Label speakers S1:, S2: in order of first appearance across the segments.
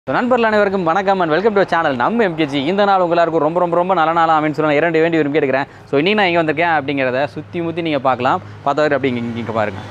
S1: So, நண்பர்கள் அனைவருக்கும் வணக்கம் அண்ட் வெல்கம் டு சேனல் நம்ம எம்கேஜி இந்த நாள் உங்க எல்லாருக்கும் ரொம்ப ரொம்ப ரொம்ப நல்ல நாளாக அமைன்னு சொல்லி இரண்டு வேண்டி விரும்பி எடுக்கிறேன் ஸோ இன்னைக்கு நான் இங்கே வந்திருக்கேன் அப்படிங்கிறத சுற்றி முற்றி நீங்கள் பார்க்கலாம் பார்த்தவர் அப்படி இங்கே இங்கே பாருங்கள்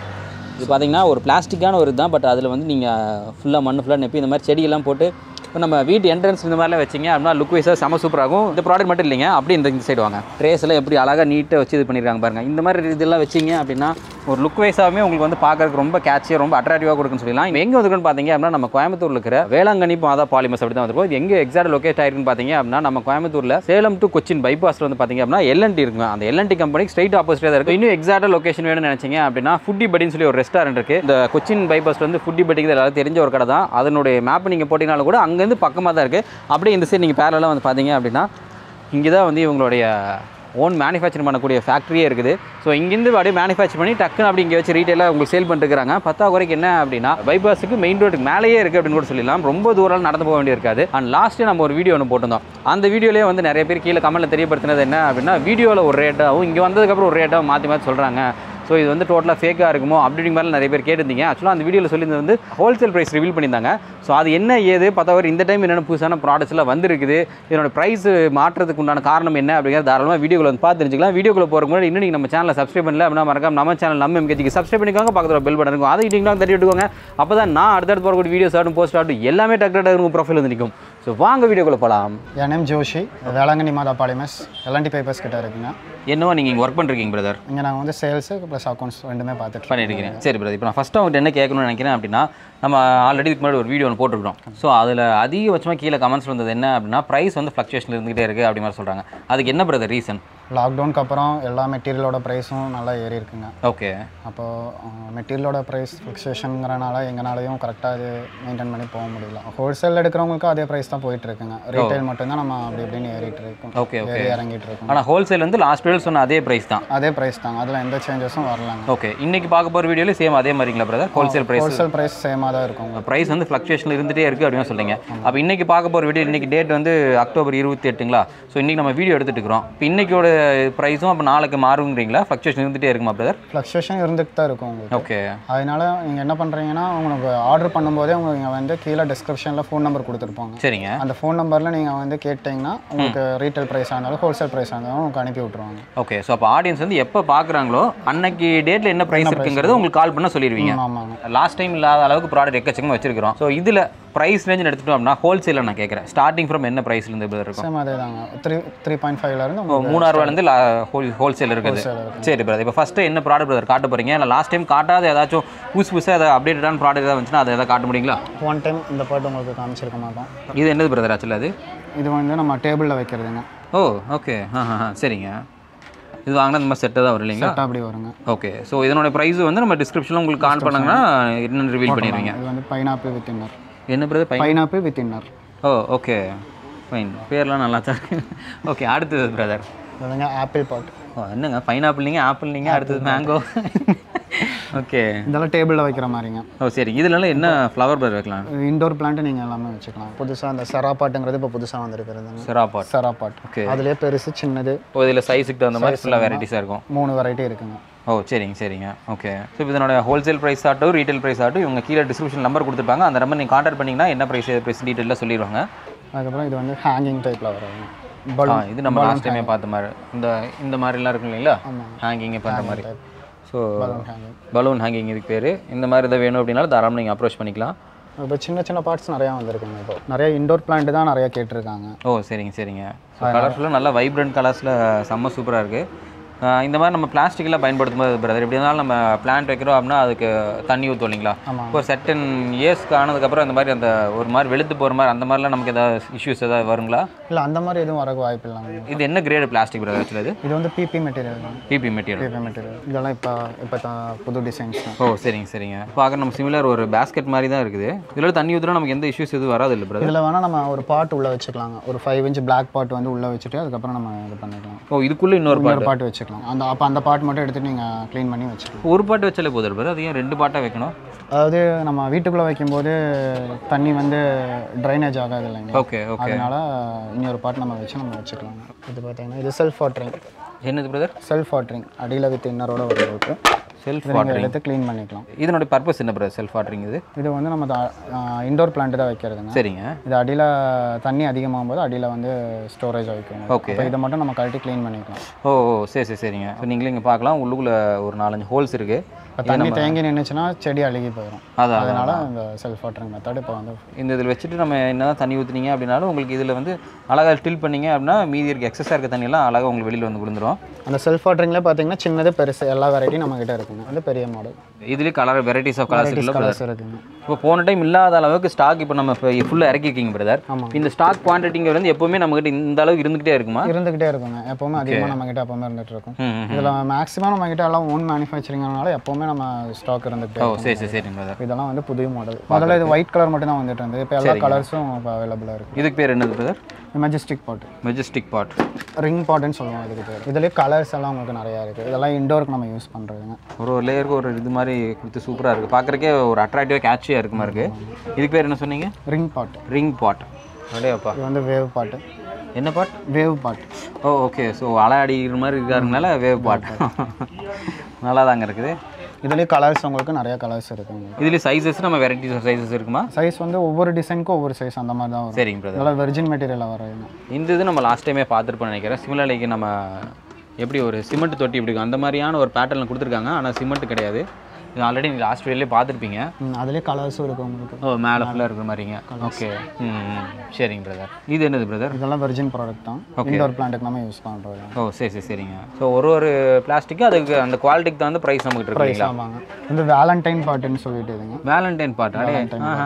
S1: இது பார்த்தீங்கன்னா ஒரு பிளாஸ்டிக்கான ஒரு இதுதான் பட் அதில் வந்து நீங்கள் ஃபுல்லாக மண் ஃபுல்லாக நெப்பி இந்த மாதிரி செடியெல்லாம் போட்டு இப்போ நம்ம வீட்டு என்ட்ரன்ஸ் இந்த மாதிரிலாம் வச்சிங்க அப்படின்னா லுக் வைஸாக செம சூப்பராகும் இந்த ப்ராடக்ட் மட்டும் இல்லைங்க அப்படி இந்த இந்த சைடு வாங்க ட்ரேஸ் எல்லாம் எப்படி அழகாக நீட்டாக வச்சு இது பண்ணியிருக்காங்க பாருங்கள் இந்த மாதிரி இதெல்லாம் வச்சிங்க அப்படின்னா ஒரு லுக் வைஸாகவே உங்களுக்கு வந்து பார்க்கறதுக்கு ரொம்ப கேட்சியாக ரொம்ப அட்ராக்டிவாக கொடுக்குன்னு சொல்லலாம் இப்போ எங்கே வந்துருக்குன்னு பார்த்தீங்க அப்படின்னா நம்ம கோயம்புத்தூரில் இருக்கிற வேளாங்கண்ணி மாதா பாலிமர்ஸ் அப்படி தான் வந்திருக்கும் இது எங்கே எக்ஸாக்ட் லொக்கேட் ஆயிருக்குன்னு பார்த்தீங்க அப்படின்னா நம்ம கோயம்புத்தூரில் சேலம் டு கொச்சின் பைபாஸில் வந்து பார்த்தீங்க அப்படின்னா எல்என்டி இருக்குங்க அந்த எல்என்டி கம்பெனிக்கு ஸ்ட்ரைட் ஆப்போசிட்டாக தான் இருக்குது இன்னும் எக்ஸாக்டாக லொகேஷன் வேணும்னு நினச்சிங்க அப்படின்னா ஃபுட்டி படின்னு சொல்லி ஒரு ரெஸ்டாரண்ட் இருக்குது இந்த கொச்சின் பைபாஸ்ல வந்து ஃபுட்டி படிக்கு எல்லாரும் தெரிஞ்ச ஒரு கடை தான் அதனுடைய மேப் நீங்கள் போட்டிங்கனாலும் கூட அங்கேருந்து பக்கமாக தான் இருக்குது அப்படியே இந்த சைடு நீங்கள் பேரலாம் வந்து பார்த்தீங்க அப்படின்னா இங்கே தான் வந்து இவங்களுடைய ஓன் மேனுஃபேக்சர் பண்ணக்கூடிய ஃபேக்ட்ரியே இருக்குது ஸோ இங்கேருந்து அப்படியே மேனுஃபேக்சர் பண்ணி டக்குன்னு அப்படி இங்கே வச்சு ரீட்டெயிலாக உங்களுக்கு சேல் பண்ணிருக்காங்க பத்தாக்குறைக்கு என்ன அப்படின்னா பைபாஸுக்கு மெயின் ரோட்டுக்கு மேலேயே இருக்குது அப்படின்னு கூட சொல்லலாம் ரொம்ப தூரம் நடந்து போக வேண்டியிருக்காது அண்ட் லாஸ்ட்டு நம்ம ஒரு வீடியோ ஒன்று போட்டிருந்தோம் அந்த வீடியோலேயே வந்து நிறைய பேர் கீழே கமெண்ட்டில் தெரியப்படுத்தினது என்ன அப்படின்னா வீடியோவில் ஒரு ரேட்டாகவும் இங்கே வந்ததுக்கப்புறம் ஒரு ரேட்டாகவும் மாற்றி மாற்றி சொல்கிறாங்க ஸோ இது வந்து டோட்டலாக ஃபேக்காக இருக்குமோ அப்படிங்கிற மாதிரி நிறைய பேர் கேட்டிருந்தீங்க ஆக்சுவலாக அந்த வீடியோவில் சொல்லியிருந்தது வந்து ஹோல்சேல் ப்ரைஸ் ரிவீல் பண்ணியிருந்தாங்க ஸோ அது என்ன ஏது பார்த்தவர் இந்த டைம் என்னென்ன புதுசான ப்ராடக்ட்ஸ்லாம் வந்திருக்குது இதனோட ப்ரைஸ் மாற்றத்துக்கு உண்டான காரணம் என்ன அப்படிங்கிறது தாராளமாக வீடியோவில் வந்து பார்த்து தெரிஞ்சுக்கலாம் வீடியோக்குள்ள போகிற முன்னாடி இன்னும் நீங்கள் நம்ம சேனலை சப்ஸ்கிரைப் பண்ணல அப்படின்னா மறக்காம நம்ம சேனல் நம்ம எம்கேஜிக்கு சப்ஸ்கிரைப் பண்ணிக்கோங்க பக்கத்தில் பெல் பட்டன் இருக்கும் அதை இட்டிங்களா தட்டி விட்டுக்கோங்க அப்போ தான் நான் அடுத்தடுத்து போகக்கூடிய வீடியோஸ் ஆகட்டும் போஸ்ட் ஆகட்டும் எல்லாமே டக்கு டக்கு ப்ரொஃபைல் வந்து நிற்கும் ஸோ வாங்க வீடியோக்குள்ள போகலாம்
S2: என் நேம் ஜோஷி வேளாங்கண்ணி மாதா பாலிமஸ் எல்என்டி பேப்பர்ஸ் கிட்ட இருக்குங்க
S1: என்னவோ நீங்கள் இங்கே ஒர்க் பண்ணுறீங்க பிரதர்
S2: இங்கே நாங்கள் வந்து சேல்ஸு ப்ளஸ் அக்கௌண்ட்ஸ் ரெண்டுமே பார்த்துட்டு
S1: பண்ணியிருக்கிறேன் சரி பிரதர் இப்போ நான் ஃபஸ்ட்டு அவங்ககிட்ட என்ன கேட்கணும்னு நினைக்கிறேன் அப்படின்னா நம்ம ஆல்ரெடி இதுக்கு முன்னாடி ஒரு வீடியோ ஒன்று போட்டிருக்கோம் ஸோ அதில் அதிகபட்சமாக கீழே கமெண்ட்ஸ் வந்தது என்ன அப்படின்னா ப்ரைஸ் வந்து ஃப்ளக்சுவேஷன் இருந்துகிட்டே இருக்குது அப்படி மாதிரி சொல்கிறாங்க அதுக்கு என்ன பிரதர் ரீசன்
S2: லாக்டவுனுக்கு அப்புறம் எல்லா மெட்டீரியலோட ப்ரைஸும் நல்லா ஏறி இருக்குங்க
S1: ஓகே
S2: அப்போது மெட்டீரியலோட ப்ரைஸ் ஃபிக்ஸேஷனுங்கிறனால எங்களாலையும் கரெக்டாக அது மெயின்டைன் பண்ணி போக முடியல ஹோல்சேல் எடுக்கிறவங்களுக்கும் அதே ப்ரைஸ் தான் போயிட்டு இருக்குங்க ரீட்டைல் மட்டும்தான் நம்ம அப்படி இப்படின்னு ஏறிட்டு இருக்கோம்
S1: ஓகே ஓகே
S2: ஏறி இறங்கிட்டு இருக்கோம்
S1: ஆனால் ஹோல்சேல் வந்து லாஸ்ட் வீடியோ சொன்ன அதே ப்ரைஸ் தான்
S2: அதே ப்ரைஸ் தாங்க அதில் எந்த சேஞ்சஸும் வரலங்க
S1: ஓகே இன்னைக்கு பார்க்க போகிற வீடியோவில் சேம் அதே மாதிரிங்களா brother wholesale price
S2: wholesale price சேமாக தான் இருக்குங்க
S1: ப்ரைஸ் வந்து ஃப்ளக்சுவேஷன் இருந்துகிட்டே இருக்குது அப்படின்னு சொல்றீங்க அப்போ இன்னைக்கு பார்க்க போகிற வீடியோ இன்னைக்கு டேட் வந்து அக்டோபர் இருபத்தி எட்டுங்களா ஸோ இன்னைக்கு நம்ம வீடியோ எடுத்துட்டு இருக்கிறோம் இப்போ இன்னைக்கோட ப்ரைஸும் அப்போ நாளைக்கு மாறுங்கிறீங்களா ஃப்ளக்சுவேஷன் இருந்துகிட்டே இருக்குமா பிரதர்
S2: ஃப்ளக்சுவேஷன் இருந்துட்டு தான் இருக்கும் உங்களுக்கு
S1: ஓகே
S2: அதனால நீங்கள் என்ன பண்ணுறீங்கன்னா உங்களுக்கு ஆர்டர் பண்ணும்போதே உங்களுக்கு வந்து கீழே டிஸ்கிரிப்ஷனில் ஃபோன் நம்பர் கொடுத்துருப்பாங்க
S1: சரிங்க
S2: அந்த ஃபோன் நம்பரில் நீங்கள் வந்து கேட்டிங்கன்னா உங்களுக்கு ரீட்டைல் ப்ரைஸாக இருந்தாலும் ஹோல்சேல் ப்ரைஸாக இருந்தாலும் உங்களுக்கு அனுப்பி விட்ருவாங்க
S1: ஓகே ஸோ அப்போ ஆடியன்ஸ் வந்து எப்போ பார்க்குறாங்களோ அன்னைக்கு டேட்டில் என்ன ப்ரைஸ் இருக்குங்கிறது உங்களுக்கு கால் பண்ண சொல்லிடுவீங்க
S2: ம், ஆமாங்க
S1: லாஸ்ட் டைம் இல்லாத அளவுக்கு ப்ராடக்ட் எக்கச்சக்கமாக வச்சிருக்கிறோம் ஸோ இதில் ப்ரைஸ் ரேஞ்ச் எடுத்துட்டோம் அப்படின்னா ஹோல்சேலில் நான் கேட்குறேன் ஸ்டார்டிங் ஃப்ரம் என்ன ப்ரைஸ்லேருந்து இப்போ இருக்கும்
S2: சேம் அதே தாங்க த்ரீ த்ரீ பாயிண்ட் ஃபைவ்லேருந்து
S1: இப்போ
S2: உங்களுக்கு
S1: மூணாயிரூவாலேருந்து ஹோல் ஹோல்சேல் இருக்குது
S2: wholesale இருக்கு.
S1: சரி பிரதர் இப்போ ஃபஸ்ட்டு என்ன ப்ராடக்ட் பிரதர் காட்ட போகிறீங்க இல்லை லாஸ்ட் டைம் காட்டாத ஏதாச்சும் புதுசு புதுசாக ஏதாவது அப்டேட்டடான ப்ராடக்ட் ஏதாவது வந்துச்சுன்னா அதை எதாவது காட்ட முடியுங்களா
S2: ஒன் டைம் இந்த பாட்டு உங்களுக்கு காமிச்சிருக்க மாட்டோம்
S1: இது என்னது பிரதர் ஆக்சுவலாக அது
S2: இது வந்து நம்ம டேபிளில் வைக்கிறதுங்க
S1: ஓ ஓகே ஆ ஆ ஆ, சரிங்க இது வாங்கினா இந்த மாதிரி செட்டு தான் வரும் இல்லைங்களா
S2: செட்டாக அப்படி வருங்க
S1: ஓகே ஸோ இதனோட ப்ரைஸ் வந்து நம்ம டிஸ்கிரிப்ஷனில் உங்களுக்கு கால் பண்ணாங்கன்னா என்னென்னு ரிவீல் பண்ணிடுவீங்க
S2: இது வந்து பைனாப்பிள் வித் இன்னர்
S1: என்ன brother pie
S2: pineapple with inner
S1: oh okay fine பேர்லாம் நல்லா தான் இருக்கு ஓகே அடுத்தது பிரதர்
S2: இதுங்க ஆப்பிள் பாட்
S1: ஓ என்னங்க பைனாப்பிள் நீங்கள் ஆப்பிள் நீங்கள் அடுத்தது மேங்கோ ஓகே
S2: இதெல்லாம் டேபிளில் வைக்கிற மாதிரிங்க
S1: ஓ சரி இதுலலாம் என்ன ஃப்ளவர் பிரதர் வைக்கலாம்
S2: இண்டோர் பிளான்ட் நீங்கள் எல்லாமே வச்சுக்கலாம் புதுசாக அந்த செராப்பாட்டுங்கிறது இப்போ புதுசாக வந்திருக்கிறதுங்க
S1: செராபாட்
S2: செராப்பாட்
S1: Okay.
S2: அதுலேயே பெருசு சின்னது
S1: ஓ இதில் சைஸுக்கு தகுந்த மாதிரி ஃபுல்லாக வெரைட்டிஸாக இருக்கும்
S2: மூணு வெரைட்டி இருக்குங்க
S1: ஓ சரிங்க சரிங்க ஓகே ஸோ இப்போ இதனோட ஹோல்சேல் ப்ரைஸ் ஆகட்டும் ரீட்டைல் ப்ரைஸ் ஆகட்டும் இவங்க கீழே டிஸ்கிரிப்ஷன் நம்பர் கொடுத்துருப்பாங்க அந்த நம்பர் நீங்கள் கான்டாக்ட் பண்ணிங்கன்னா என்ன ப்ரைஸ் ப்ரைஸ் டீட்டெயிலாக சொல்லிடுவாங்க
S2: அதுக்கப்புறம் இது வந்து ஹேங்கிங் டைப்பில் வருங்க
S1: ஆ
S2: பலூன்
S1: இது நம்ம லாஸ்ட் டைமே பார்த்த மாதிரி இந்த இந்த மாதிரிலாம் இருக்கும் இல்லைங்களா ஹேங்கிங் பண்ணுற மாதிரி
S2: type.
S1: So
S2: hanging
S1: balloon hanging இதுக்கு பேர் இந்த மாதிரி எதாவது வேணும் அப்படின்னாலும் தாராளமாக நீங்கள் அப்ரோச் பண்ணிக்கலாம்
S2: இப்போ சின்ன சின்ன பார்ட்ஸ் நிறையா வந்திருக்குங்க இப்போ நிறைய இண்டோர் பிளான்ட் தான் நிறைய கேட்டிருக்காங்க
S1: ஓ சரிங்க சரிங்க ஸோ கலர்ஃபுல்லாக நல்லா வைப்ரண்ட் கலர்ஸில் செம்ம சூப்பராக இருக்குது இந்த மாதிரி நம்ம பிளாஸ்டிக்லாம் பயன்படுத்தும் போது பிரதர் எப்படி இருந்தாலும் நம்ம பிளான்ட் வைக்கிறோம் அப்படின்னா அதுக்கு தண்ணி ஊற்றும் இல்லைங்களா
S2: ஆமாம்.
S1: இப்போ செட்டன் இயர்ஸ்க்கு ஆனதுக்கப்புறம் இந்த மாதிரி அந்த ஒரு மாதிரி வெளுத்து போகிற மாதிரி அந்த மாதிரிலாம் நமக்கு ஏதாவது இஷ்யூஸ் ஏதாவது வருங்களா
S2: இல்லை அந்த மாதிரி எதுவும் வரக்கு வாய்ப்பு இல்லைங்க
S1: இது என்ன கிரேடு பிளாஸ்டிக் பிரதர் ஆக்சுவலி இது
S2: இது வந்து பிபி மெட்டீரியல் தான்
S1: பிபி மெட்டீரியல்
S2: பிபி மெட்டீரியல் இதெல்லாம் இப்போ இப்போ தான் புது டிசைன்ஸ் தான்
S1: ஓ சரிங்க சரிங்க பார்க்க நம்ம சிமிலர் ஒரு பேஸ்கெட் மாதிரி தான் இருக்குது இதில் தண்ணி ஊற்றினா நமக்கு எந்த இஷ்யூஸ் எதுவும் வராது இல்லை பிரதர்
S2: இதில் வேணால் நம்ம ஒரு பாட் உள்ளே வச்சுக்கலாங்க ஒரு ஃபைவ் இன்ச் பிளாக் பாட் வந்து உள்ளே வச்சுட்டு அதுக்கப்புறம் நம்ம இது பண்ணிக்கலாம்
S1: ஓ இதுக்குள்ளே இன்னொரு பாட்டு
S2: இன்னொரு பாட் வச்சுக்கலாம் அந்த அப்போ அந்த பாட் மட்டும் எடுத்துட்டு நீங்கள் க்ளீன் பண்ணி வச்சுக்கலாம்
S1: ஒரு பாட்டு வச்சாலே போதும் பிரதர் அது ஏன் ரெண்டு பாட்டாக வைக்கணும்
S2: அதாவது நம்ம வீட்டுக்குள்ளே வைக்கும்போது தண்ணி வந்து ட்ரைனேஜ் ஆகாது இல்லைங்க
S1: ஓகே ஓகே
S2: அதனால இன்னொரு பாட் நம்ம வச்சு நம்ம வச்சுக்கலாம் இது பார்த்தீங்கன்னா இது செல்ஃப் வாட்டரிங்
S1: என்னது பிரதர்
S2: செல்ஃப் வாட்டரிங் அடியில் வித் இன்னரோட ஒரு இருக்கு
S1: செல்ஃப்
S2: இதை நீங்கள்
S1: வாட்டரிங்
S2: எடுத்து க்ளீன் பண்ணிக்கலாம்
S1: இதனுடைய பர்பஸ் என்ன பிரதர் செல்ஃப் வாட்டரிங் இது
S2: இது வந்து நம்ம இண்டோர் பிளான்ட் தான் வைக்கிறதுங்க
S1: சரிங்க
S2: இது அடியில் தண்ணி அதிகமாகும் போது அடியில் வந்து ஸ்டோரேஜ் வைக்கணும்
S1: Okay.
S2: அப்போ இதை மட்டும் நம்ம கழட்டி க்ளீன் பண்ணிக்கலாம்
S1: ஓ ஓ சரி சரி சரிங்க ஸோ நீங்களே இங்கே பார்க்கலாம் உள்ளுக்குள்ளே ஒரு நாலஞ்சு ஹோல்ஸ் இருக்குது
S2: இப்போ தண்ணி தேங்கி நின்றுச்சுன்னா செடி அழுகி போயிடும்
S1: அதான்
S2: அதனால இந்த செல்ஃப் வாட்டரிங் மெத்தட் இப்போ வந்து
S1: இந்த இதில் வச்சுட்டு நம்ம என்னதான் தண்ணி ஊற்றுனீங்க அப்படின்னாலும் உங்களுக்கு இதில் வந்து அழகாக டில் பண்ணீங்க அப்படின்னா மீதி இருக்க எக்ஸஸாக இருக்க தண்ணியெல்லாம் அழகாக உங்களுக்கு வெளியில் வந்து விழுந்துரும்
S2: அந்த செல்ஃப் வாட்டரிங்ல பார்த்தீங்கன்னா சின்னது பெருசு எல்லா வெரைட்டியும் நம்ம கிட்ட இருக்குங்க வந்து பெரிய மாடல்
S1: இதுலேயே கலர் வெரைட்டிஸ் ஆஃப் கலர்ஸ் இல்லை
S2: கலர்ஸ் இருக்குங்க
S1: இப்போ போன டைம் இல்லாத அளவுக்கு ஸ்டாக் இப்போ நம்ம இப்போ ஃபுல்லாக இறக்கிருக்கீங்க பிரதர்
S2: ஆமாம்.
S1: இந்த ஸ்டாக் குவான்டிட்டிங்கிறது வந்து எப்பவுமே நம்மகிட்ட இந்த அளவுக்கு இருந்துகிட்டே இருக்குமா
S2: இருந்துகிட்டே இருக்குங்க எப்பவுமே அதிகமாக நம்ம கிட்ட எப்பவுமே இருந்துட்டு இருக்கும்
S1: ம், ம்.
S2: இதில் மேக்ஸிமம் நம்ம கிட்ட எல்லாம் ஓன் மேனுஃபேக்சரிங்னால எப்பவுமே நம்ம ஸ்டாக் இருந்துகிட்டே
S1: ஓ
S2: இருக்கும்
S1: சரி சரி சரிங்க பிரதர்
S2: இதெல்லாம் வந்து புதிய மாடல் முதல்ல இது ஒயிட் கலர் மட்டும் தான் வந்துட்டு இருந்தது இப்போ எல்லா கலர்ஸும் இப்போ அவைலபிளாக இருக்கு
S1: இதுக்கு பேர் என்னது brother
S2: majestic pot
S1: majestic pot
S2: ring பாட்டுன்னு சொல்லுவோம் இதுக்கு பேர் இதுலேயே கலர்ஸ் எல்லாம் உங்களுக்கு நிறையா இருக்குது இதெல்லாம் இண்டோருக்கு நம்ம யூஸ் பண்ணுறதுங்க
S1: ஒரு ஒரு லேயருக்கு ஒரு இது மாதிரி கொடுத்து சூப்பராக இருக்குது பார்க்குறக்கே ஒரு அட்ராக்டிவாக கேட்சியாக இருக்க மாதிரி இருக்குது இதுக்கு பேர் என்ன சொன்னீங்க
S2: ரிங் பாட்
S1: ரிங் பாட் அடையாப்பா
S2: இது வந்து வேவ் பாட்டு
S1: என்ன pot
S2: wave pot
S1: oh okay so அலை அடிக்கிற மாதிரி இருக்காருனால வேவ் பாட் நல்லா தாங்க இருக்குது
S2: இதுலேயே கலர்ஸ் உங்களுக்கு நிறைய கலர்ஸ் இருக்குங்க
S1: இதுலேயும் சைஸஸ் நம்ம வெரைட்டிஸ் சைஸஸ் இருக்குமா
S2: சைஸ் வந்து ஒவ்வொரு டிசைனுக்கும் ஒவ்வொரு சைஸ் அந்த மாதிரி தான் வரும்
S1: சரிங்க பிரதர்
S2: இதெல்லாம் வெர்ஜின் மெட்டீரியலில் வர்றதுங்க
S1: இந்த இது நம்ம லாஸ்ட் டைமே பார்த்துருப்போம் நினைக்கிறேன் சிமிலர்லைக்கு நம்ம எப்படி ஒரு சிமெண்ட் தொட்டி இப்படி இருக்கும் அந்த மாதிரியான ஒரு பேட்டர்னில் கொடுத்துருக்காங்க ஆனால் சிமெண்ட் கிடையாது இது ஆல்ரெடி நீங்கள் லாஸ்ட் வீடியோலேயே பார்த்துருப்பீங்க
S2: ம், அதுலேயே கலர்ஸும் இருக்குது உங்களுக்கு
S1: ஓ மேலே ஃபுல்லாக இருக்கிற மாதிரிங்க ஓகே ம் ம். சரிங்க பிரதர் இது என்னது பிரதர்
S2: இதெல்லாம் வெர்ஜின் ப்ராடக்ட் தான் இண்டோர் பிளான்ட்டுக்கு நம்ம யூஸ் பண்ணுறது
S1: ஓ சரி சரி சரிங்க ஸோ ஒரு ஒரு பிளாஸ்டிக்கு அதுக்கு அந்த குவாலிட்டிக்கு தான் வந்து ப்ரைஸ் நமக்கு இருக்கு இல்லைங்களா
S2: ஆமாங்க இந்த வேலண்டைன் பாட்டுன்னு சொல்லிட்டு இதுங்க
S1: வேலண்டைன் பார்ட் அடே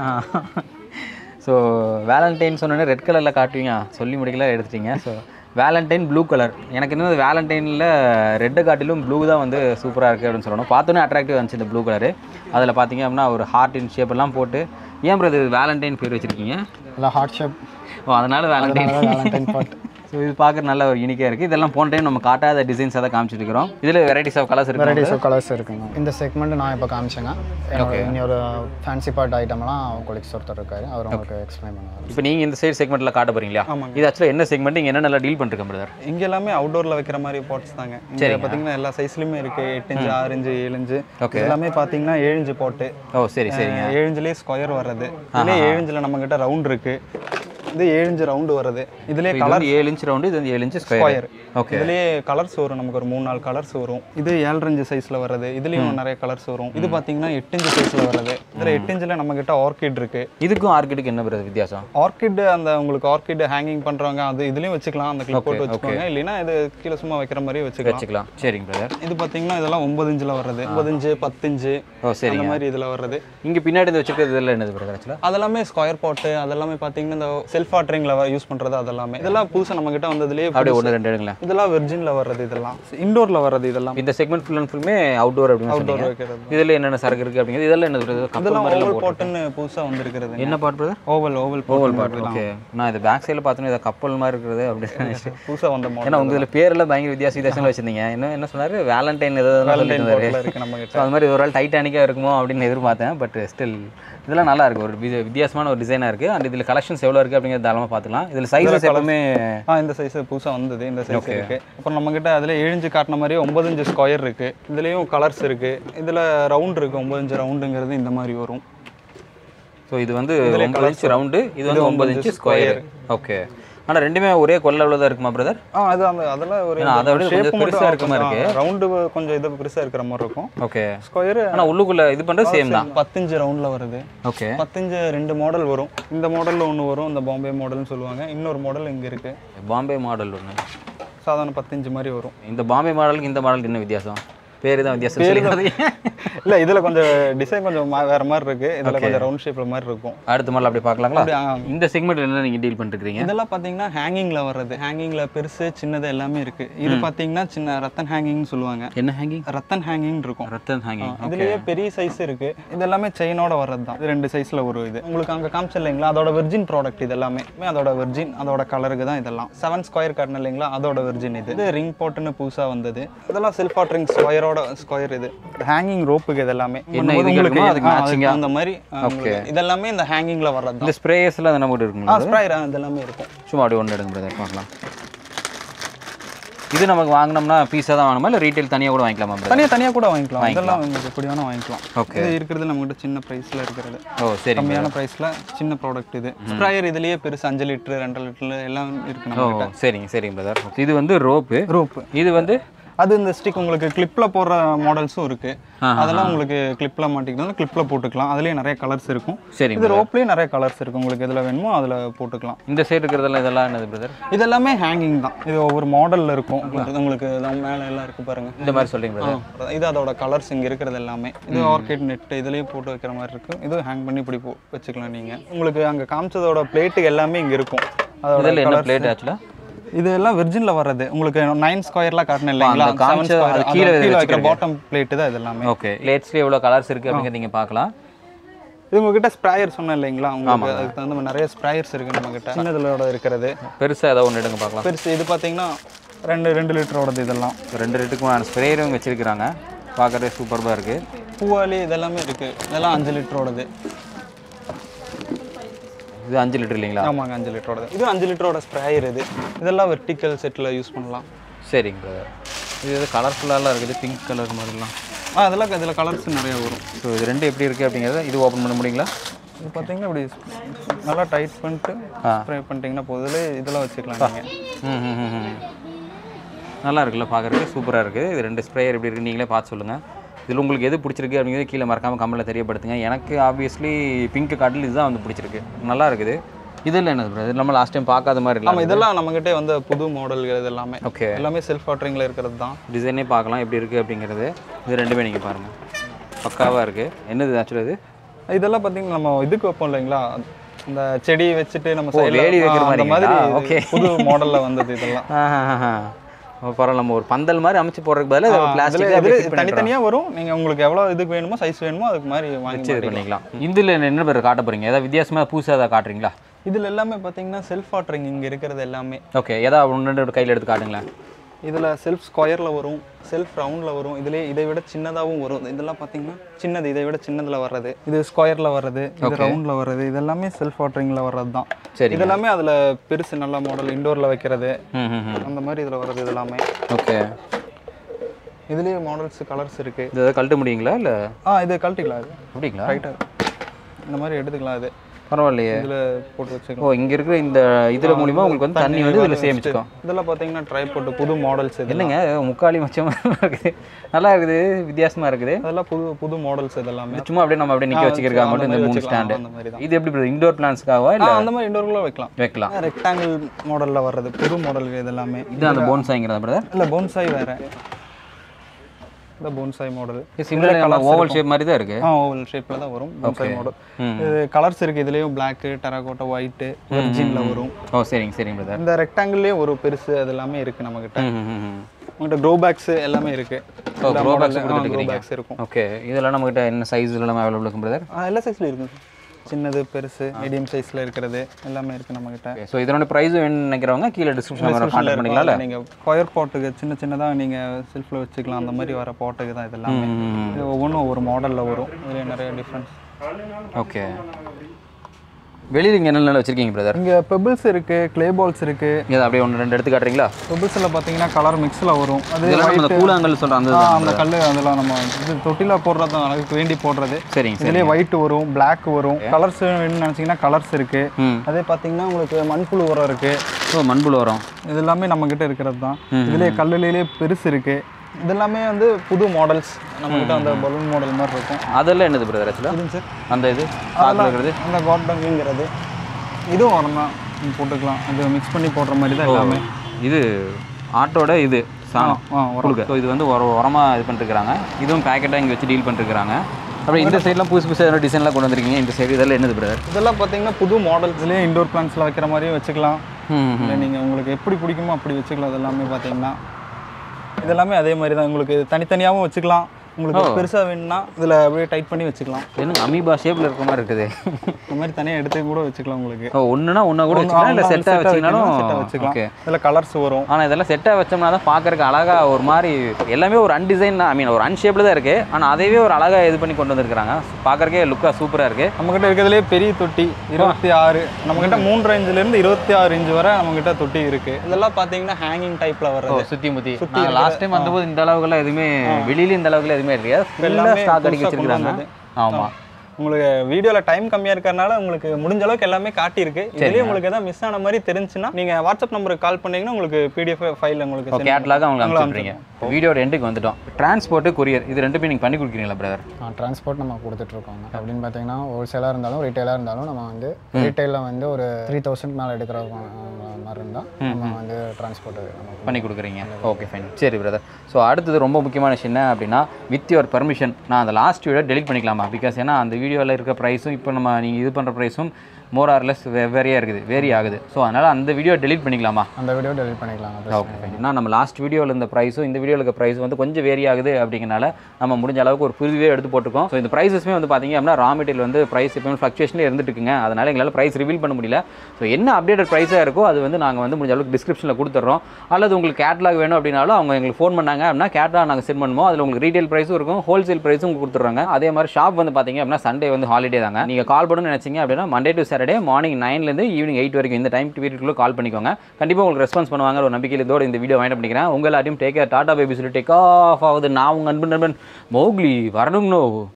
S1: ஸோ வேலண்டைன் சொன்னோன்னே ரெட் கலரில் காட்டுவீங்க சொல்லி முடிக்கல எடுத்துட்டீங்க ஸோ வேலண்டைன் ப்ளூ கலர் எனக்கு இன்னும் வேலண்டைனில் ரெட்டை காட்டிலும் ப்ளூ தான் வந்து சூப்பராக இருக்குது அப்படின்னு சொல்லணும் பார்த்தோன்னே அட்ராக்டிவ் இருந்துச்சு இந்த ப்ளூ கலரு அதில் பார்த்தீங்க அப்படின்னா ஒரு ஹார்ட்டின் ஷேப் எல்லாம் போட்டு ஏன் பிரதர் வேலண்டைன் பேர் வச்சுருக்கீங்க
S2: இல்லை ஹார்ட் ஷேப்
S1: ஓ அதனால் வேலண்டைன்
S2: வேலண்டைன் பாட்
S1: ஸோ இது பார்க்குற நல்ல ஒரு யூனிக்காக இருக்குது இதெல்லாம் போன டைம் நம்ம காட்டாத டிசைன்ஸ் தான் காமிச்சிட்டு இருக்கிறோம் இதில் வெரைட்டிஸ் ஆஃப் கலர்ஸ் இருக்கு
S2: வெரைட்டிஸ் ஆஃப் கலர்ஸ் இருக்குங்க இந்த செக்மெண்ட் நான் இப்போ காமிச்சேங்க என்னோட இன்னொரு ஃபேன்சி பார்ட் ஐட்டம்லாம் கொலிக்ஸ் ஒருத்தர் இருக்காரு அவர் உங்களுக்கு எக்ஸ்பிளைன் பண்ணுவார்
S1: இப்போ நீங்கள் இந்த சைடு செக்மெண்ட்டில் காட்ட போறீங்களா இது ஆக்சுவலாக என்ன செக்மெண்ட் நீங்கள் என்ன நல்லா டீல் பண்ணிருக்க பிரதர்
S3: இங்க எல்லாமே அவுட்டோர்ல வைக்கிற மாதிரி பாட்ஸ் தாங்க இங்க பாத்தீங்கன்னா எல்லா சைஸ்லயுமே இருக்கு எட்டு இன்ச்சு ஆறு இன்ச்சு ஏழு இன்ச்சு இது எல்லாமே பாத்தீங்கன்னா ஏழு இன்ச்சு போட்டு
S1: ஓ சரி சரிங்க
S3: ஏழு இன்ச்சுலயே ஸ்கொயர் வர்றது இதுலயே ஏழு இன்ச்சுல நம்ம கிட்ட ரவுண்ட் இருக்கு இது ஏழு இன்ச்சு ரவுண்டு வருது இதுலயே
S1: இது வந்து ஏழு இன்ச் ரவுண்டு இது வந்து ஏழு இன்ச் ஸ்கொயர்
S3: ஸ்கொயர்
S1: ஓகே
S3: இதுலயே கலர்ஸ் வரும் நமக்கு ஒரு மூணு நாலு கலர்ஸ் வரும் இது ஏழரை இன்ச்சு சைஸ்ல வருது இதுலயும் நிறைய கலர்ஸ் வரும் இது பாத்தீங்கன்னா எட்டு இன்ச்சு சைஸ்ல வருது இதுல எட்டு இன்ச்சுல நம்ம கிட்ட ஆர்கிட் இருக்கு
S1: இதுக்கும் ஆர்கிட்டுக்கு என்ன பிரதர் வித்தியாசம்
S3: ஆர்கிட் அந்த உங்களுக்கு ஆர்கிட் ஹேங்கிங் பண்றவங்க அது இதுலயும் வச்சுக்கலாம் அந்த கிளிப் போட்டு வச்சுக்கோங்க இல்லைன்னா இது கீழே சும்மா வைக்கிற மாதிரி வச்சுக்கலாம்
S1: வச்சுக்கலாம் சரிங்க பிரதர்
S3: இது பாத்தீங்கன்னா இதெல்லாம் ஒன்பது இன்ச்சில் வர்றது ஒன்பது இன்ச்சு பத்து இன்ச்சு
S1: ஓ
S3: அந்த
S1: சரிங்க
S3: மாதிரி இதில் வர்றது
S1: இங்கே பின்னாடி இந்த வச்சிருக்கிறது இதெல்லாம் என்னது பிரதர் ஆக்சுவலாக
S3: அதெல்லாமே ஸ்கொயர் பாட்டு அதெல்லாமே பார்த்தீங்கன்னா இந்த செல்ஃப் வாட்டரிங்கில் யூஸ் பண்ணுறது அதெல்லாமே இதெல்லாம் புதுசாக நம்ம கிட்ட வந்ததுலேயே
S1: அப்படியே ஒன்று ரெண்டு எடுங்களேன்
S3: இதெல்லாம் வெர்ஜினில் வர்றது இதெல்லாம் இண்டோரில் வர்றது இதெல்லாம்
S1: இந்த செக்மெண்ட் ஃபுல் அண்ட் ஃபுல்லுமே அவுட்டோர் அப்படின்னு
S3: அவுட்டோர்
S1: சொன்னீங்க
S3: வைக்கிறது
S1: இதில் என்னென்ன சரக்கு இருக்குது அப்படிங்கிறது இதெல்லாம் என்ன பிரதர் கப்பல்
S3: இதெல்லாம்
S1: மாதிரிலாம்
S3: ஓவல்
S1: போட்டு
S3: பாட்டுன்னு புதுசாக வந்திருக்கிறது
S1: என்ன pot brother
S3: oval oval
S1: oval pot okay நான் இது பேக் சைடில் பார்த்தோன்னே இதை கப்பல் மாதிரி இருக்கிறது அப்படின்னு நினைச்சிட்டு
S3: புதுசாக வந்த மாடல்
S1: ஏன்னா உங்க இதில் பேரெல்லாம் பயங்கர வித்தியாச வித்தியாசங்கள் வச்சிருந்தீங்க என்ன என்ன சொன்னார் வேலண்டைன் ஏதாவது
S3: வேலண்டைன்
S1: சொல்லிட்டு
S3: பாட்டில் இருக்கு நம்ம கிட்ட
S1: ஸோ அது மாதிரி ஒரு ஆள் டைட்டானிக்காக இருக்குமோ அப்படின்னு எதிர்பார்த்தேன் பட் ஸ்டில் இதெல்லாம் நல்லா இருக்கு ஒரு வி- வித்தியாசமான ஒரு டிசைனாக இருக்குது அண்ட் இதில் கலெக்ஷன்ஸ் எவ்வளோ இருக்குது அப்படிங்கிறது தாராளமாக பார்த்துக்கலாம் இதில் சைஸஸ் எப்பவுமே
S3: ஆ இந்த சைஸ் புதுசாக வந்தது இந்த சைஸ் இருக்கு அப்புறம் நம்ம கிட்ட அதில் ஏழு இன்ச்சு காட்டின மாதிரியே ஒன்பது இன்ச்சு ஸ்கொயர் இருக்கு இதுலேயும் கலர்ஸ் இருக்கு இதில் ரவுண்ட் இருக்கு ஒன்பது இன்ச்சு ரவுண்டுங்கிறது இந்த மாதிரி வரும்
S1: ஸோ இது வந்து ஒன்பது இன்ச் ரவுண்டு இது வந்து ஒன்பது இன்ச் ஸ்கொயர் ஓகே ஆனால் ரெண்டுமே ஒரே கொள்ள அளவில் தான் இருக்குமா பிரதர்
S3: ஆ அது அந்த அதெல்லாம் ஒரு
S1: ஏன்னா அதை விட
S3: shape
S1: கொஞ்சம் பெருசா இருக்க மாதிரி இருக்கு.
S3: ரவுண்டு கொஞ்சம் இது பெருசா இருக்கிற மாதிரி இருக்கும்
S1: ஓகே
S3: ஸ்கொயர்
S1: ஆனால் உள்ளுக்குள்ளே இது பண்ணுறது சேம் தான்
S3: பத்தஞ்சு ரவுண்ட்ல வருது
S1: ஓகே
S3: பத்தஞ்சு ரெண்டு மாடல் வரும் இந்த மாடல்ல ஒன்று வரும் இந்த பாம்பே மாடல்னு சொல்லுவாங்க இன்னொரு மாடல் இங்க இருக்கு
S1: பாம்பே மாடல் ஒன்று
S3: சாதாரண பத்தஞ்சு மாதிரி வரும்
S1: இந்த பாம்பே மாடலுக்கு இந்த மாடலுக்கு என்ன வித்தியாசம் பேர் தான் வித்தியாசம் சொல்லி
S3: இல்ல இதுல கொஞ்சம் டிசைன் கொஞ்சம் மா- வேற மாதிரி இருக்கு இதுல கொஞ்சம் ரவுண்ட் ஷேப்ல மாதிரி இருக்கும்
S1: அடுத்த மாடல் அப்படி பார்க்கலாங்களா
S3: அப்படி, ஆ.
S1: இந்த செக்மெண்ட் என்ன நீங்கள் டீல் பண்ணிருக்கீங்க
S3: இதெல்லாம் பாத்தீங்கன்னா ஹேங்கிங்ல வர்றது ஹேங்கிங்ல பெருசு சின்னது எல்லாமே இருக்கு இது பாத்தீங்கன்னா சின்ன ரத்தன் ஹேங்கிங்னு சொல்லுவாங்க
S1: என்ன ஹேங்கிங்
S3: ரத்தன் ஹேங்கிங் இருக்கும்
S1: ரத்தன் ஹேங்கிங்
S3: இதுலயே பெரிய சைஸ் இருக்கு இது எல்லாமே செயினோட வர்றது தான் இது ரெண்டு சைஸ்ல ஒரு இது உங்களுக்கு அங்க காமிச்ச இல்லைங்களா அதோட வெர்ஜின் ப்ராடக்ட் இது எல்லாமே அதோட வெர்ஜின் அதோட கலருக்கு தான் இதெல்லாம் செவன் ஸ்கொயர் காட்டின இல்லைங்களா அதோட வெர்ஜின் இது இது ரிங் போட்டுன்னு புதுசா வந்தது இதெல்லாம் செல்ஃப் வாட்டரிங் ஸ்கொயரோட ஸ்கொயர் இது ஹேங்கிங் ரோப்புக்கு இது எல்லாமே
S1: என்ன
S3: பண்ணும்போது
S1: இது
S3: உங்களுக்கு
S1: இருக்குமோ அதுக்கு
S3: ஆ,
S1: matching ஆ?
S3: அந்த மாதிரி ஆ, உங்களுக்கு இதெல்லாமே இந்த ஹேங்கிங்ல வர்றது
S1: இந்த
S3: தான்
S1: ஸ்ப்ரேயர்ஸ்லாம் நம்மகிட்ட
S3: ஆ
S1: இருக்குங்களா
S3: ஸ்ப்ரைர் இது எல்லாமே இருக்கும்
S1: சும்மா அப்படி ஒன்று எடுங்க பிரதர் பார்க்கலாம் இது நமக்கு வாங்கினோம்னா பீஸாக தான் வாங்கணுமா இல்லை ரீட்டைல் தனியாக கூட வாங்கிக்கலாமா brother?
S3: தனியாக தனியாக கூட வாங்கிக்கலாம் இதெல்லாம் உங்களுக்கு எப்படி வேணால் வாங்கிக்கலாம்
S1: Okay.
S3: இது இருக்கிறது நம்மகிட்ட சின்ன ப்ரைஸில் இருக்கிறது
S1: ஓ சரி
S3: கம்மியான ப்ரைஸில் சின்ன ப்ராடக்ட் இது ஸ்ப்ரேயர் இதுலேயே பெருசு அஞ்சு லிட்டரு ரெண்டரை லிட்டரு எல்லாம் இருக்கு
S1: ஓ
S3: நம்ம
S1: சரிங்க சரிங்க பிரதர் இது வந்து ரோப்பு
S3: ரோப்பு
S1: இது வந்து
S3: அது இந்த ஸ்டிக் உங்களுக்கு கிளிப்பில் போடுற மாடல்ஸும் இருக்கு அதெல்லாம் உங்களுக்கு கிளிப்பில் மாட்டிக்கிட்டோம்னா கிளிப்பில் போட்டுக்கலாம் அதுலேயே நிறைய கலர்ஸ் இருக்கும்
S1: சரிங்க
S3: இது ரோப்லேயே நிறைய கலர்ஸ் இருக்கும் உங்களுக்கு எதில் வேணுமோ அதில் போட்டுக்கலாம்
S1: இந்த சைடு இருக்கிறதெல்லாம் இதெல்லாம் என்னது பிரதர்
S3: இது எல்லாமே ஹேங்கிங் தான் இது ஒவ்வொரு மாடலில் இருக்கும் உங்களுக்கு உங்களுக்கு இதான் மேலே எல்லாம் இருக்கு பாருங்க
S1: இந்த மாதிரி சொல்றீங்க பிரதர்
S3: இது அதோட கலர்ஸ் இங்கே இருக்கிறது எல்லாமே இது ஆர்கிட் நெட் இதுலேயும் போட்டு வைக்கிற மாதிரி இருக்கும் இது ஹேங் பண்ணி இப்படி போ வச்சுக்கலாம் நீங்கள் உங்களுக்கு அங்கே காமிச்சதோட பிளேட்டு எல்லாமே இங்கே இருக்கும் அதோட
S1: இதில் என்ன பிளேட் ஆக்சுவலாக
S3: இது எல்லாம் வெர்ஜின்ல வர்றது உங்களுக்கு நைன் ஸ்கொயர்லாம் காட்டணும் இல்லைங்களா
S1: அந்த காமிச்ச-
S3: Seven square,
S1: அது
S3: அந்த
S1: கீழே
S3: கீழே வைக்கிற
S1: வச்சிருக்க.
S3: பாட்டம் பிளேட் தான் இது எல்லாமே
S1: ஓகே பிளேட்ஸ்லேயே எவ்வளோ கலர்ஸ் இருக்குது அப்படிங்கிறத நீங்கள் பார்க்கலாம்
S3: இது உங்ககிட்ட ஸ்ப்ராயர் சொன்னேன் இல்லைங்களா உங்களுக்கு அதுக்கு தகுந்த மாதிரி நிறைய ஸ்ப்ராயர்ஸ் இருக்கு நம்ம கிட்ட சின்னதுலோட இருக்கிறது
S1: பெருசாக ஏதாவது ஒன்று எடுங்க பார்க்கலாம்
S3: பெருசு இது பார்த்தீங்கன்னா ரெண்டு ரெண்டு லிட்டரோடது இதெல்லாம்
S1: ரெண்டு ரெட்டுக்கும் ஸ்ப்ரேயரும் வச்சிருக்கிறாங்க பார்க்கறதே சூப்பராக இருக்குது
S3: பூவாலி இதெல்லாமே இருக்கு இதெல்லாம் அஞ்சு லிட்டரோடது
S1: இது அஞ்சு லிட்டர் இல்லைங்களா
S3: ஆமாங்க அஞ்சு லிட்டரோடது இது அஞ்சு லிட்டரோட ஸ்ப்ராயர் இது இதெல்லாம் வெர்டிக்கல் செட்டில் யூஸ் பண்ணலாம்
S1: சரிங்க பிரதர் இது எது கலர்ஃபுல்லாலாம் இருக்குது பிங்க் கலர் மாதிரிலாம்
S3: ஆ அதெல்லாம் இதில் கலர்ஸ் நிறைய வரும்
S1: ஸோ இது ரெண்டு எப்படி இருக்குது அப்படிங்கிறத இது ஓப்பன் பண்ண முடியுங்களா
S3: இது பார்த்தீங்கன்னா இப்படி நல்லா டைட் பண்ணிட்டு ஸ்ப்ரே பண்ணிட்டீங்கன்னா போதில் இதெல்லாம் வச்சுக்கலாம் நீங்கள்
S1: ம் ம், ம், ம். நல்லா இருக்குல்ல பார்க்குறதுக்கு சூப்பராக இருக்குது இது ரெண்டு ஸ்ப்ரேயர் எப்படி இருக்குது நீங்களே பார்த்து சொல்லுங்கள் இதில் உங்களுக்கு எது பிடிச்சிருக்கு அப்படிங்கிறது கீழே மறக்காமல் கமெண்ட்டில் தெரியப்படுத்துங்க எனக்கு ஆப்வியஸ்லி பிங்க் காட்டில் இதுதான் வந்து பிடிச்சிருக்கு நல்லா இருக்குது இதில் என்னது bro? இது நம்ம லாஸ்ட் டைம் பார்க்காத மாதிரி
S3: ஆமாம்
S1: இல்லை
S3: இதெல்லாம் நம்மகிட்ட வந்து புது மாடல்கள் இது எல்லாமே
S1: ஓகே
S3: எல்லாமே செல்ஃப் வாட்டரிங்கில் இருக்கிறது தான்
S1: டிசைனே பார்க்கலாம் எப்படி இருக்குது அப்படிங்கிறது இது ரெண்டுமே நீங்கள் பாருங்கள் பக்காவாக இருக்குது என்னது ஆக்சுவலாக இது
S3: இதெல்லாம் பார்த்தீங்கன்னா நம்ம இதுக்கு வைப்போம் இல்லைங்களா இந்த செடி வச்சுட்டு நம்ம
S1: ஓ,
S3: side ல-
S1: வேலி வைக்கிற
S3: ஆ, அந்த
S1: மாதிரிங்களா?
S3: மாதிரி இது
S1: Okay.
S3: புது மாடலில் வந்தது இதெல்லாம்
S1: ஓ, பரவாயில்ல நம்ம ஒரு பந்தல் மாதிரி அமைச்சு போடுறதுக்கு பதிலாக
S3: இதுல-
S1: பிளாஸ்டிக்
S3: இதுல தனித்தனியாக வரும் நீங்கள் உங்களுக்கு எவ்வளோ இதுக்கு வேணுமோ சைஸ் வேணுமோ அதுக்கு மாதிரி வாங்கி
S1: வச்சு இது பண்ணிக்கலாம் இதில் என்ன பேர் காட்ட போகிறீங்க ஏதாவது வித்தியாசமாக புதுசாக ஏதாவது காட்டுறீங்களா
S3: இதில் எல்லாமே பார்த்தீங்கன்னா செல்ஃப் வாட்டரிங் இங்கே இருக்கிறது எல்லாமே
S1: ஓகே ஏதாவது ஒன்று ரெண்டு கையில் எடுத்து காட்டுங்களேன்
S3: இதில் செல்ஃப் ஸ்கொயரில் வரும் செல்ஃப் ரவுண்டில் வரும் இதுலேயே இதை விட சின்னதாகவும் வரும் இதெல்லாம் பார்த்தீங்கன்னா சின்னது இதை விட சின்னதில் வர்றது இது ஸ்கொயரில் வர்றது இது ரவுண்டில் வர்றது இது எல்லாமே செல்ஃப் வாட்டரிங்கில் வர்றது தான்
S1: சரி
S3: இது எல்லாமே அதில் பெருசு நல்ல மாடல் இண்டோரில் வைக்கிறது
S1: ம் ம் ம்
S3: அந்த மாதிரி இதில் வர்றது இது எல்லாமே
S1: ஓகே
S3: இதுலேயே மாடல்ஸ் கலர்ஸ் இருக்குது
S1: இது எதாவது கழட்ட முடியுங்களா இல்லை
S3: ஆ இது கழட்டிக்கலாம் இது
S1: அப்படிங்களா
S3: ரைட்டாக இந்த மாதிரி எடுத்துக்கலாம் இது
S1: பரவாயில்லையே
S3: இதில் போட்டு
S1: ஓ
S3: வச்சுக்கலாம்
S1: இங்கே இருக்கிற இந்த இதில் மூலிமா உங்களுக்கு வந்து தண்ணி வந்து இதில் சேமிச்சுக்கும்
S3: இதெல்லாம் பார்த்தீங்கன்னா ட்ரை போட்டு புது மாடல்ஸ் இது
S1: இல்லைங்க முக்காலி மச்சமாக இருக்குது நல்லா இருக்குது வித்தியாசமாக இருக்குது
S3: அதெல்லாம் புது புது மாடல்ஸ் இதெல்லாமே
S1: சும்மா அப்படியே நம்ம அப்படியே நிற்க வச்சுக்கிறக்காக மட்டும் இந்த மூணு
S3: வச்சுக்கலாம்,
S1: ஸ்டாண்டு
S3: அந்த மாதிரி தான்
S1: இது எப்படி இண்டோர் பிளான்ஸ்க்காகவா
S3: ஆ
S1: இல்லை
S3: அந்த மாதிரி இண்டோர்குள்ளே வைக்கலாம்
S1: வைக்கலாம்
S3: ரெக்டாங்கிள் மாடலில் வர்றது புது மாடல் இது எல்லாமே
S1: இது அந்த போன்சாய்ங்கிறத பிரதர்
S3: இல்லை போன்சாய் வேற இந்த போன்சாய் மாடல்
S1: சிம்பிளாக ஓவல் ஷேப் மாதிரி தான் இருக்குது
S3: ஆ ஓவல் ஷேப்பில் தான் வரும் போன்சாய் மாடல்
S1: ம்.
S3: இது கலர்ஸ் இருக்குது இதுலேயும் பிளாக்கு டெராகோட்டா ஒயிட்டு வெர்ஜினில் வரும்
S1: ஓ சரிங்க சரிங்க பிரதர்
S3: இந்த ரெக்டாங்கிள்லேயே ஒரு பெருசு அது எல்லாமே இருக்குது நம்மக்கிட்ட
S1: ம் ம் ம்
S3: உங்கள்கிட்ட க்ரோ பேக்ஸ் எல்லாமே இருக்குது
S1: ஓ க்ரோ பாக்ஸ்
S3: க்ரோ
S1: கொடுத்துருக்கீங்க
S3: பேக்ஸ் இருக்கும்
S1: ஓகே இதெல்லாம் நம்மகிட்ட என்ன சைஸ் எல்லாம் அவைலபிள் இருக்கும் பிரதர்
S3: ஆ எல்லா சைஸ்லையும் இருக்குது சின்னது பெருசு மீடியம் சைஸில் இருக்கிறது எல்லாமே இருக்குது நம்மக்கிட்ட
S1: ஸோ இதனோட ப்ரைஸ் வேணும்னு நினைக்கிறவங்க கீழே டிஸ்கிரிப்ஷன் கான்டாக்ட் பண்ணிக்கலாம்ல
S3: நீங்கள் ஸ்கொயர் பாட்டுக்கு சின்ன சின்னதாக நீங்கள் செல்ஃபில் வச்சுக்கலாம் அந்த மாதிரி வர பாட்டுக்கு தான் இதெல்லாம்
S1: ம்
S3: இது ஒவ்வொன்றும் ஒவ்வொரு மாடலில் வரும் இதில் நிறைய டிஃப்ரென்ஸ்
S1: ஓகே வெளியில் இங்கே என்னென்ன வச்சிருக்கீங்க பிரதர்
S3: இங்கே பெபிள்ஸ் இருக்குது க்ளே பால்ஸ் இருக்குது
S1: இங்கே அப்படியே ஒன்று ரெண்டு எடுத்து காட்டுறீங்களா
S3: பெபிள்ஸில் பார்த்தீங்கன்னா கலர் மிக்ஸில் வரும் அது
S1: இதெல்லாம் நம்ம அந்த கூழாங்கல் சொல்கிற அந்த
S3: ஆ, அந்த கல் அதெல்லாம் நம்ம இது தொட்டில போடுறது தான் அதுக்கு வேண்டி போடுறது
S1: சரிங்க சரி
S3: இதுலேயே ஒயிட் வரும் Black வரும் கலர்ஸ் வேணும்னு நினச்சிங்கன்னா கலர்ஸ் இருக்குது
S1: ம்
S3: அதே பார்த்தீங்கன்னா உங்களுக்கு மண்புழு உரம் இருக்குது
S1: ஸோ மண்புழு வரும்
S3: இது எல்லாமே நம்மக்கிட்ட இருக்கிறது தான் இதுலேயே கல்லுலேயே பெருசு இருக்குது இது எல்லாமே வந்து புது மாடல்ஸ் நம்மக்கிட்ட அந்த பலூன் மாடல் மாதிரி இருக்கும்
S1: அதெல்லாம் என்னது பிரதர் ஆக்சுவலாக
S3: இதுங்க சார்
S1: அந்த இது காட்டில் இருக்கிறது
S3: அந்த காட்டங்குங்கிறது இதுவும் உரம் தான் நீங்க போட்டுக்கலாம் அது மிக்ஸ் பண்ணி போடுற மாதிரி தான் எல்லாமே
S1: இது ஆட்டோட இது சாணம்
S3: ஆ உரம்
S1: புழுக்க ஸோ இது வந்து ஒரு உரமாக இது பண்ணிருக்காங்க இதுவும் பேக்கெட்டாக இங்கே வச்சு டீல் பண்ணிருக்காங்க அப்புறம் இந்த சைட்லாம் புதுசு புதுசாக டிசைன்லாம் கொண்டு வந்திருக்கீங்க இந்த சைடு இதெல்லாம் என்னது பிரதர்
S3: இதெல்லாம் பார்த்தீங்கன்னா புது மாடல்ஸ்லேயே இண்டோர் பிளான்ஸில் வைக்கிற மாதிரியும் வச்சுக்கலாம்
S1: ம்
S3: இல்லை நீங்கள் உங்களுக்கு எப்படி பிடிக்குமோ அப்படி வச்சுக்கலாம் இது எல்லாமே பார்த்தீங்கன்னா இதெல்லாமே அதே மாதிரி தான் உங்களுக்கு தனித்தனியாகவும் வச்சுக்கலாம் உங்களுக்கு பெருசா வேணும்னா இதுல அப்படியே டைட் பண்ணி வச்சுக்கலாம்
S1: என்ன அமீபா ஷேப்பில் இருக்க மாதிரி இருக்குது
S3: இந்த மாதிரி தனியா எடுத்து கூட வச்சுக்கலாம் உங்களுக்கு
S1: ஓ ஒன்றுனா ஒன்றா கூட வச்சுக்கலாம் இல்லை செட்டாக வச்சிங்கனாலும்
S3: வச்சுக்கலாம்
S1: ஓகே
S3: இதுல கலர்ஸ் வரும்
S1: ஆனால் இதெல்லாம் செட்டாக வச்சோம்னா தான் பார்க்கறதுக்கு அழகாக ஒரு மாதிரி எல்லாமே ஒரு அன்டிசைன் ஐ மீன் ஒரு அன்ஷேப்பில் தான் இருக்குது ஆனால் அதையவே ஒரு அழகாக இது பண்ணி கொண்டு வந்திருக்காங்க பார்க்கறக்கே லுக்காக சூப்பராக இருக்குது
S3: நம்ம கிட்ட இருக்கிறதுலே பெரிய தொட்டி இருபத்தி ஆறு நம்ம கிட்ட மூணு ரேஞ்சில இருந்து இருபத்தி ஆறு இன்ச் வரை நம்ம கிட்ட தொட்டி இருக்கு இதெல்லாம் பாத்தீங்கன்னா ஹேங்கிங் டைப்ல வர்றது
S1: சுற்றி முத்தி
S3: சுத்தி
S1: நான் லாஸ்ட் டைம் வந்தபோது இந்த அளவுக்குலாம் எதுவுமே வெளியில இந்த அளவுக்குலாம் எதுவுமே இல்லையா ஃபுல்லாக
S3: எல்லாமே
S1: ஸ்டாக் அடிக்க
S3: புதுசா கொண்டு
S1: வச்சிருக்காங்க
S3: வந்தது.
S1: ஆமாம்
S3: உங்களுக்கு வீடியோல டைம் கம்மியா இருக்கறனால உங்களுக்கு முடிஞ்ச அளவுக்கு எல்லாமே காட்டியிருக்கு இதுலயே உங்களுக்கு ஏதாவது மிஸ் ஆன மாதிரி தெரிஞ்சுன்னா நீங்க வாட்ஸ்அப் நம்பருக்கு கால் பண்ணீங்கன்னா உங்களுக்கு பிடிஎஃப் ஃபைல் உங்களுக்கு send
S1: கேட்லாக அவங்களுக்கு
S3: அவங்கள
S1: அனுப்பிச்சுட்றீங்க வீடியோட எண்டுக்கு வந்துட்டோம் டிரான்ஸ்போர்ட்டு கொரியர் இது ரெண்டுமே நீங்கள் பண்ணி கொடுக்குறீங்களா பிரதர்
S2: ட்ரான்ஸ்போர்ட் நம்ம கொடுத்துட்ருக்கோங்க அப்படின்னு பார்த்தீங்கன்னா ஹோல்சேலாக இருந்தாலும் ரீட்டைலாக இருந்தாலும் நம்ம வந்து ரீட்டைலில் வந்து ஒரு த்ரீ தௌசண்ட் மேலே எடுக்கிற மாதிரி இருந்தால் நம்ம வந்து டிரான்ஸ்போர்ட் நம்ம
S1: பண்ணி கொடுக்குறீங்க ஓகே ஃபைன் சரி பிரதர் ஸோ அடுத்தது ரொம்ப முக்கியமான விஷயம் என்ன அப்படின்னா வித் யுவர் பர்மிஷன் நான் அந்த லாஸ்ட் வீடியோ டெலிட் பண்ணிக்கலாமா பிகாஸ் ஏன்னா அந்த வீடியோவில் இருக்க ப்ரைஸும் இப்போ நம்ம நீங்கள் இது பண்ணுற ப்ரைஸும் மோர் ஆர்லெஸ் வெவ்வேறையாக இருக்குது வேரி ஆகுது ஸோ அதனால் அந்த வீடியோ டெலிட் பண்ணிக்கலாமா
S2: அந்த வீடியோ டெலிட் பண்ணிக்கலாம் அது
S1: ஓகே ஃபைன் ஏன்னா நம்ம லாஸ்ட் வீடியோவில் இருந்த ப்ரைஸும் இந்த வீடியோவில் இருக்க ப்ரைஸ் வந்து கொஞ்சம் வேரி ஆகுது அப்படிங்கனால நம்ம முடிஞ்ச அளவுக்கு ஒரு புதுவே எடுத்து போட்டிருக்கோம் ஸோ இந்த ப்ரைஸஸ்மே வந்து பார்த்தீங்க அப்படின்னா ரா மெட்டீரியல் வந்து ப்ரைஸ் எப்பவுமே ஃப்ளக்சுவேஷனில் இருந்துட்டு இருக்குங்க அதனால எங்களால் ப்ரைஸ் ரிவீல் பண்ண முடியல ஸோ என்ன அப்டேட்டட் ப்ரைஸாக இருக்கோ அது வந்து நாங்கள் வந்து முடிஞ்ச அளவுக்கு டிஸ்கிரிப்ஷனில் கொடுத்துட்றோம் அல்லது உங்களுக்கு கேட்லாக் வேணும் அப்படின்னாலும் அவங்க எங்களுக்கு ஃபோன் பண்ணாங்க அப்படின்னா கேட்லாக் நாங்கள் சென்ட் பண்ணுவோம் அதில் உங்களுக்கு ரீட்டைல் ப்ரைஸும் இருக்கும் ஹோல்சேல் ப்ரைஸும் உங்களுக்கு கொடுத்துட்றாங்க அதே மாதிரி ஷாப் வந்து பார்த்தீங்க அப்படின்னா சண்டே வந்து ஹாலிடே தாங்க நீங்கள் கால் பண்ணணும்னு நினச்சிங்க அப்படின்னா மண்டே டு சாட்டர்டே மார்னிங் நைன்லேருந்து ஈவினிங் எயிட் வரைக்கும் இந்த டைம் பீரியட்குள்ளே கால் பண்ணிக்கோங்க கண்டிப்பாக உங்களுக்கு ரெஸ்பான்ஸ் பண்ணுவாங்க ஒரு நம்பிக்கையில் இதோட இந்த வீடியோ வாங்கிட்டு பண்ணிக்கிறேன் உங்கள் எல்லாத்தையும் டேக் கேர் டாடா பேபி சொல்லி டேக் ஆஃப் ஆகுது நான் உங்கள் அன்பு நண்பன் மோக்லி வரணுங்கண்ணோ